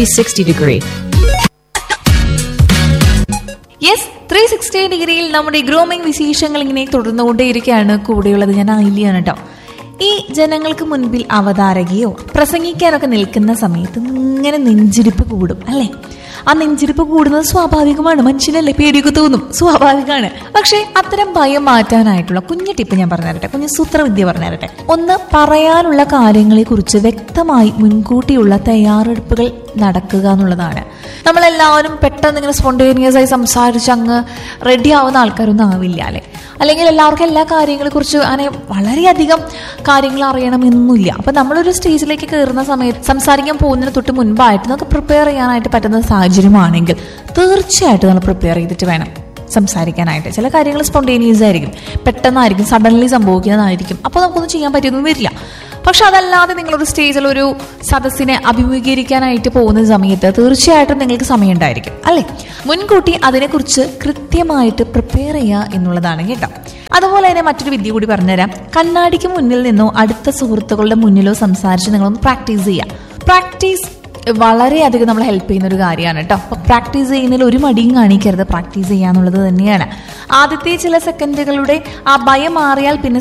360 degree. Yes three sixty ഡിഗ്രിയിൽ നമ്മുടെ grooming വിശേഷങ്ങൾ ഇങ്ങനെ തുടർന്നുകൊണ്ടേയിരിക്കുകയാണ് കൂടെയുള്ളത് ഞാൻ ആയില്യാണ് കേട്ടോ ഈ ജനങ്ങൾക്ക് മുൻപിൽ അവതാരകയോ പ്രസംഗിക്കാനൊക്കെ നിൽക്കുന്ന സമയത്ത് ഇങ്ങനെ നെഞ്ചിരിപ്പ് കൂടും അല്ലേ ആ നെഞ്ചിരിപ്പ് കൂടുന്നത് സ്വാഭാവികമാണ് മനുഷ്യനല്ലേ പേടിയൊക്കെ തോന്നും സ്വാഭാവികമാണ് പക്ഷേ അത്തരം ഭയം മാറ്റാനായിട്ടുള്ള കുഞ്ഞു ടിപ്പ് ഞാൻ പറഞ്ഞു തരട്ടെ കുഞ്ഞു സൂത്രവിദ്യ പറഞ്ഞു തരട്ടെ ഒന്ന് പറയാനുള്ള കാര്യങ്ങളെ കുറിച്ച് വ്യക്തമായി മുൻകൂട്ടിയുള്ള തയ്യാറെടുപ്പുകൾ നടക്കുക എന്നുള്ളതാണ് നമ്മളെല്ലാവരും പെട്ടെന്ന് ഇങ്ങനെ സ്പോണ്ടേനിയസ് ആയി സംസാരിച്ച് അങ്ങ് റെഡി ആവുന്ന ആൾക്കാരൊന്നും ആവില്ല അല്ലെ അല്ലെങ്കിൽ എല്ലാവർക്കും എല്ലാ കാര്യങ്ങളെ കുറിച്ച് അങ്ങനെ വളരെയധികം കാര്യങ്ങൾ അറിയണമെന്നില്ല അപ്പൊ നമ്മളൊരു സ്റ്റേജിലേക്ക് കയറുന്ന സമയത്ത് സംസാരിക്കാൻ പോകുന്നതിന് തൊട്ട് മുൻപായിട്ട് നമുക്ക് പ്രിപ്പയർ ചെയ്യാനായിട്ട് പറ്റുന്ന സാഹചര്യമാണെങ്കിൽ തീർച്ചയായിട്ടും നമ്മൾ പ്രിപ്പയർ ചെയ്തിട്ട് വേണം സംസാരിക്കാനായിട്ട് ചില കാര്യങ്ങൾ സ്പോണ്ടേനിയസ് ആയിരിക്കും പെട്ടെന്നായിരിക്കും സഡൻലി സംഭവിക്കുന്നതായിരിക്കും അപ്പോൾ നമുക്കൊന്നും ചെയ്യാൻ പറ്റിയൊന്നും വരില്ല പക്ഷെ അതല്ലാതെ നിങ്ങളൊരു സ്റ്റേജിൽ ഒരു സദസ്സിനെ അഭിമുഖീകരിക്കാനായിട്ട് പോകുന്ന സമയത്ത് തീർച്ചയായിട്ടും നിങ്ങൾക്ക് സമയമുണ്ടായിരിക്കും അല്ലേ മുൻകൂട്ടി അതിനെക്കുറിച്ച് കൃത്യമായിട്ട് പ്രിപ്പയർ ചെയ്യുക എന്നുള്ളതാണ് കേട്ടോ അതുപോലെ തന്നെ മറ്റൊരു വിദ്യ കൂടി പറഞ്ഞുതരാം കണ്ണാടിക്ക് മുന്നിൽ നിന്നോ അടുത്ത സുഹൃത്തുക്കളുടെ മുന്നിലോ സംസാരിച്ച് നിങ്ങളൊന്ന് പ്രാക്ടീസ് ചെയ്യുക പ്രാക്ടീസ് വളരെയധികം നമ്മളെ ഹെൽപ്പ് ചെയ്യുന്ന ഒരു കാര്യമാണ് കേട്ടോ അപ്പൊ പ്രാക്ടീസ് ചെയ്യുന്നതിൽ ഒരു മടിയും കാണിക്കരുത് പ്രാക്ടീസ് ചെയ്യാന്നുള്ളത് തന്നെയാണ് ആദ്യത്തെ ചില സെക്കൻഡുകളുടെ ആ ഭയം മാറിയാൽ പിന്നെ